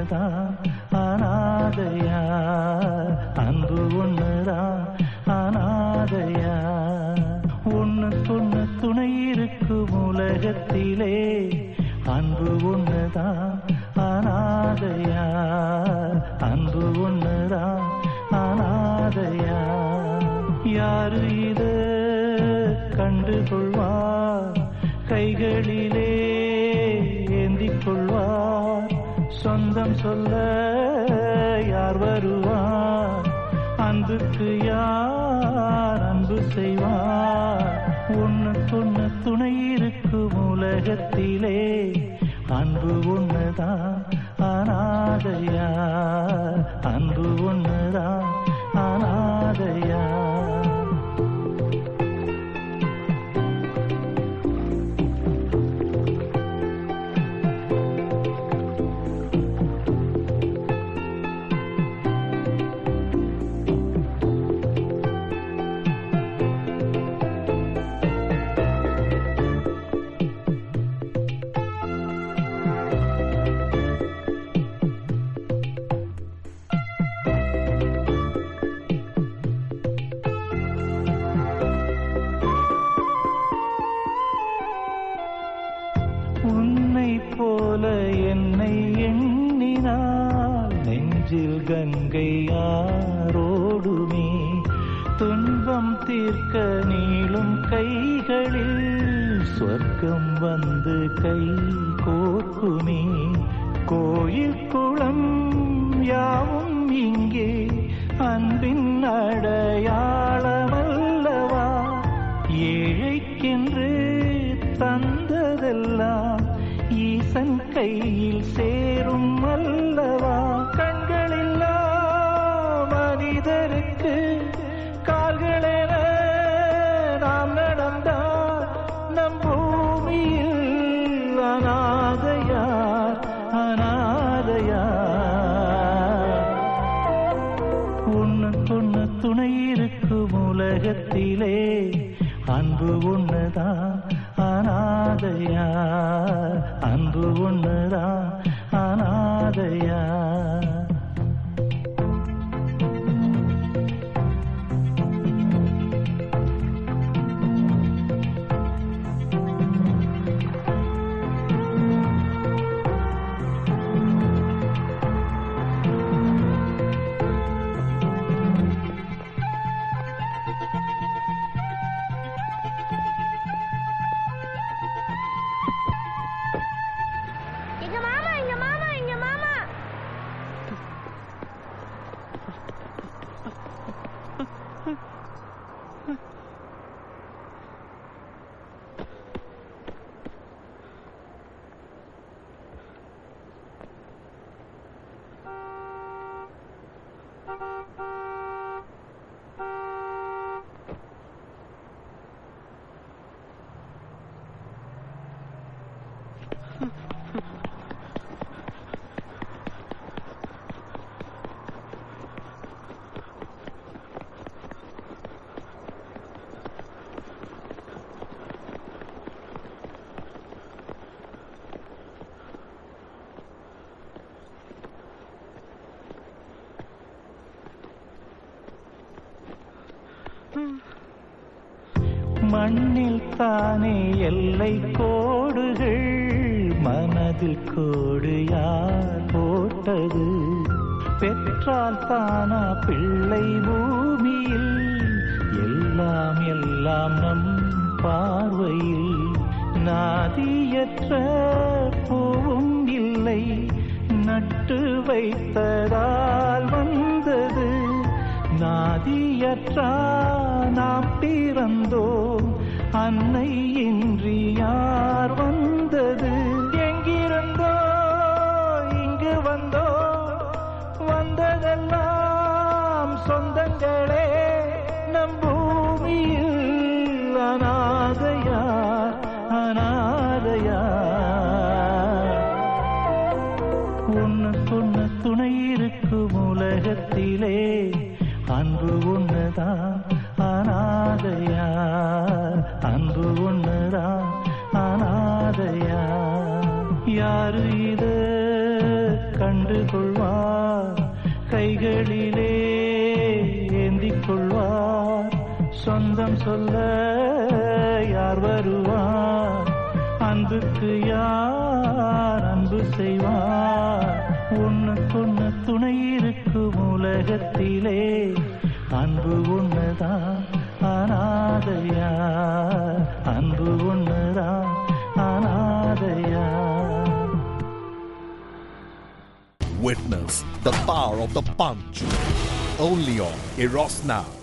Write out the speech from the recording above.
ஒண்ணுதான் அனாதையா அன்பு ஒண்ணுதான் அனாதையா ஒண்ணுக்கொண்ணு துணை இருக்கும் உலகத்திலே அன்பு ஒண்ணுதான் அனாதையா அன்பு ஒண்ணுதான் அனாதையா யாரு இத கண்டு கொள்வார் கைகளிலே ஏந்திக் கொள்வார் சொந்தம் சொல்ல யார் வருவார் அன்புக்கு யார் அன்பு செய்வார் ஒண்ணுக்கொண்ணு துணை இருக்கும் உலகத்திலே அன்பு ஒண்ணுதான் அனாதையா அன்பு ஒண்ணுதான் அனாதையா உன்னை போல என்னை எண்ணினால் நெஞ்சில் கங்கை யாரோடுமே துன்பம் தீர்க்க நீளும் கைகளில் சொர்க்கம் வந்து கை கோர்க்குமே கோயில் குளம் யாவும் இங்கே அன்பின் அடையாளமல்லவா ஏழைக்கென்று தந்ததெல்லாம் ஈசன் கையில் சேரும் அல்லவா கண்களில்லா மனிதருக்கு கால்களென நாம் நடந்தால் நம் பூமியில் அனாதையார் அனாதையார் ஒண்ணுக்கொண்ணு துணை இருக்கும் உலகத்திலே அன்பு ஒண்ணுதான் அனாதையா அன்பு ஒண்ணுதான் அனாதையா எங்க மாமா எங்க மாமா எங்க மாமா மண்ணில் தானே எல்லை கோடுகள் மனதில் கோடு யார் போட்டது பெற்றால் தானா பிள்ளை பூமியில் எல்லாம் எல்லாம் நம் பார்வையில் நாதியற்ற பூவும் இல்லை நட்டு வைத்ததால் வந்தது நாதியற்றா நாம் பிறந்தோம் அன்னை இன்றி யார் வந்தது எங்கிருந்தோ இங்கு வந்தோ வந்ததெல்லாம் சொந்தங்களே நம் பூமியில் அனாதையார் அனாதையார் ஒண்ணுக்கொண்ணு துணை இருக்கும் உலகத்திலே அன்பு ஒண்ணுதான் அனாதையா அன்பு ஒண்ணுதான் அனாதையா யாரு இத கண்டு கொள்வார் கைகளிலே ஏந்திக் கொள்வார் சொந்தம் சொல்ல யார் வருவார் அன்புக்கு யார் அன்பு செய்வார் ஒண்ணுக்கொண்ணு துணை இருக்கும் உலகத்திலே அன்பு ஒண்ணுதான் அனாதையா அன்பு ஒண்ணுதான் அனாதையா Witness the power of the punch. Only on Eros Now.